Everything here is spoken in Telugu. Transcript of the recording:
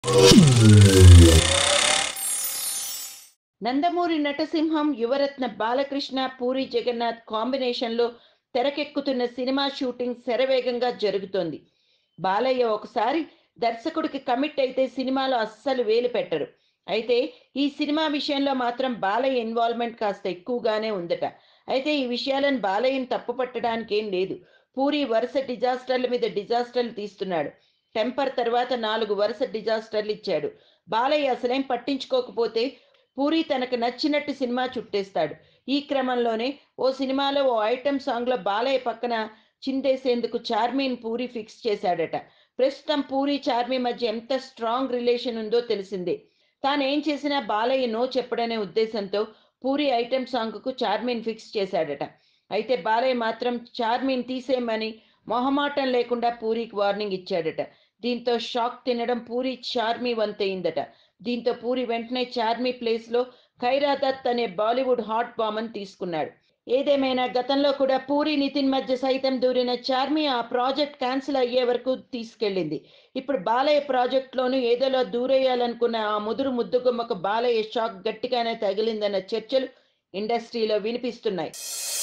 నందమూరి నటసింహం యువరత్న బాలకృష్ణ పూరి జగన్నాథ్ కాంబినేషన్లో తెరకెక్కుతున్న సినిమా షూటింగ్ శరవేగంగా జరుగుతోంది బాలయ్య ఒకసారి దర్శకుడికి కమిట్ అయితే సినిమాలో అస్సలు వేలు పెట్టరు అయితే ఈ సినిమా విషయంలో మాత్రం బాలయ్య ఇన్వాల్వ్మెంట్ కాస్త ఎక్కువగానే ఉందట అయితే ఈ విషయాలను బాలయ్యను తప్పుపట్టడానికి ఏం లేదు పూరి వరుస డిజాస్టర్ల మీద డిజాస్టర్లు తీస్తున్నాడు టెంపర్ తర్వాత నాలుగు వరుస డిజాస్టర్లు ఇచ్చాడు బాలయ్య అసలేం పట్టించుకోకపోతే పూరి తనకు నచ్చినట్టు సినిమా చుట్టేస్తాడు ఈ క్రమంలోనే ఓ సినిమాలో ఓ ఐటెం సాంగ్లో బాలయ్య పక్కన చిందేసేందుకు చార్మీన్ పూరి ఫిక్స్ చేశాడట ప్రస్తుతం పూరి చార్మి మధ్య ఎంత స్ట్రాంగ్ రిలేషన్ ఉందో తెలిసిందే తాను ఏం చేసినా బాలయ్య నో చెప్పడనే ఉద్దేశంతో పూరి ఐటెం సాంగ్కు చార్మీన్ ఫిక్స్ చేశాడట అయితే బాలయ్య మాత్రం చార్మీన్ తీసేయమని మొహమాటం లేకుండా పూరికి వార్నింగ్ ఇచ్చాడట దీంతో షాక్ తినడం పూరి చార్మి వంతయిందట దీంతో పూరి వెంటనే చార్మి ప్లేస్లో ఖైరా దత్ అనే బాలీవుడ్ హాట్ బామన్ తీసుకున్నాడు ఏదేమైనా గతంలో కూడా పూరి నితిన్ మధ్య సైతం దూరిన చార్మి ఆ ప్రాజెక్ట్ క్యాన్సిల్ అయ్యే వరకు తీసుకెళ్ళింది ఇప్పుడు బాలయ్య ప్రాజెక్ట్లోనూ ఏదోలా దూరేయాలనుకున్న ఆ ముదురు ముద్దుగుమ్మకు బాలయ్య షాక్ గట్టిగానే తగిలిందన్న చర్చలు ఇండస్ట్రీలో వినిపిస్తున్నాయి